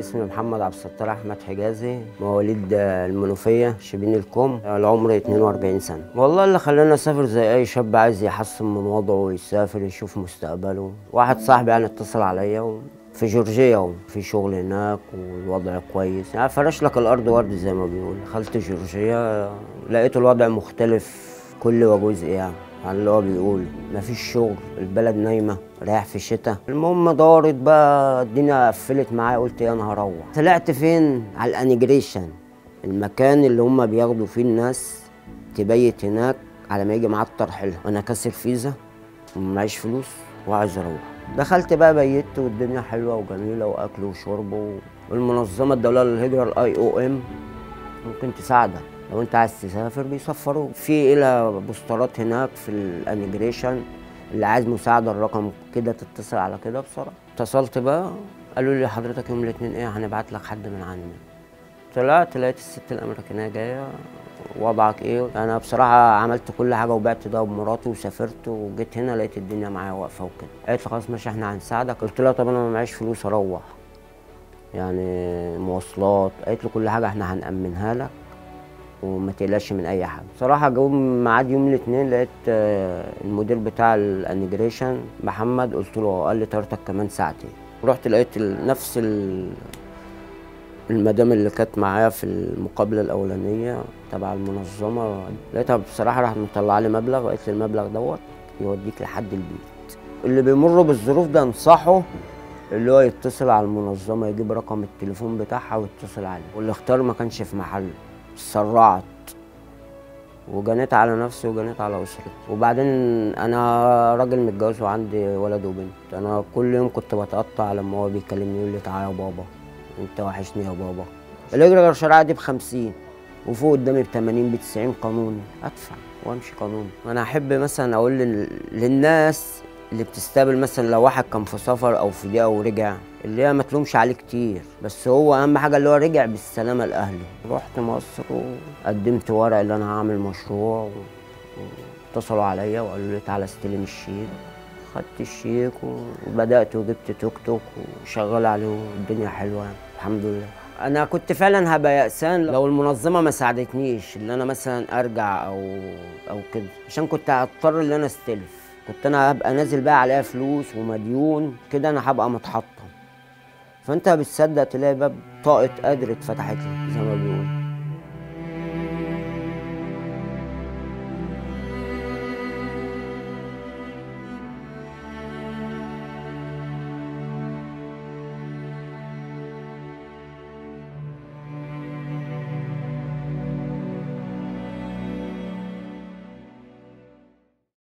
اسمي محمد عبد الستار احمد حجازي مواليد المنوفيه شبين الكوم العمر 42 سنه والله اللي خلاني اسافر زي اي شاب عايز يحسن من وضعه ويسافر يشوف مستقبله واحد صاحبي يعني اتصل عليا و... في جورجيا في شغل هناك والوضع كويس يعني فرش لك الارض ورد زي ما بيقول دخلت جورجيا لقيت الوضع مختلف كل وجزء يعني عن اللي هو بيقول مفيش شغل البلد نايمه رايح في الشتاء المهم دارت بقى الدنيا قفلت معايا قلت يا انا هروح طلعت فين على الانيجريشن المكان اللي هم بياخدوا فيه الناس تبيت هناك على ما يجي معاه الترحيل انا كاسر فيزا ومعيش فلوس وعايز اروح دخلت بقى بيت والدنيا حلوه وجميله واكل وشرب والمنظمه الدوليه للهجره الاي او ام ممكن تساعدك لو انت عايز تسافر بيسفروك في الى بوسترات هناك في الانيجريشن اللي عايز مساعده الرقم كده تتصل على كده بسرعه اتصلت بقى قالوا لي حضرتك يوم الاثنين ايه هنبعت لك حد من عندنا طلعت لقيت الست الامريكانيه جايه وضعك ايه انا بصراحه عملت كل حاجه وبعت ده بمراتي وسافرت وجيت هنا لقيت الدنيا معايا واقفه وكده قالت لي خلاص ماشي احنا هنساعدك قلت لها طب انا ما معيش فلوس اروح يعني مواصلات قالت لي كل حاجه احنا هنأمنها لك وما تقلقش من اي حاجه صراحه جو ميعاد يوم الاثنين لقيت المدير بتاع الانيجريشن محمد قلت له قال لي طيارتك كمان ساعتين رحت لقيت نفس المدام اللي كانت معايا في المقابله الاولانيه تبع المنظمه لقيتها بصراحه راحت مطلعه لي مبلغ وقالت لي المبلغ دوت يوديك لحد البيت اللي بيمر بالظروف ده انصحه اللي هو يتصل على المنظمه يجيب رقم التليفون بتاعها ويتصل عليه والاختيار ما كانش في محله سرعت وجنيت على نفسي وجنيت على اسرتي وبعدين انا راجل متجوز وعندي ولد وبنت انا كل يوم كنت بتقطع لما هو بيكلمني يقول لي تعالى يا بابا انت وحشني يا بابا الاجره غير شرعيه دي ب 50 وفوق قدامي ب 80 ب 90 قانوني ادفع وامشي قانوني انا احب مثلا اقول للناس اللي بتستقبل مثلا لو واحد كان في سفر او في دقيقه ورجع اللي هي ما تلومش عليه كتير بس هو اهم حاجه اللي هو رجع بالسلامه لاهله رحت مصر وقدمت ورق اللي انا هعمل مشروع واتصلوا عليا وقالوا لي تعالى استلم الشيك خدت الشيك وبدات وجبت توك توك وشغال عليه والدنيا حلوه الحمد لله انا كنت فعلا هبقى يأسان لو المنظمه ما ساعدتنيش ان انا مثلا ارجع او او كده عشان كنت هضطر ان انا استلف كنت انا هبقى نازل بقى عليها فلوس ومديون كده انا هبقى متحطم فانت بتصدق تلاقي باب طاقه قدر اتفتحت لك زي ما بيقولوا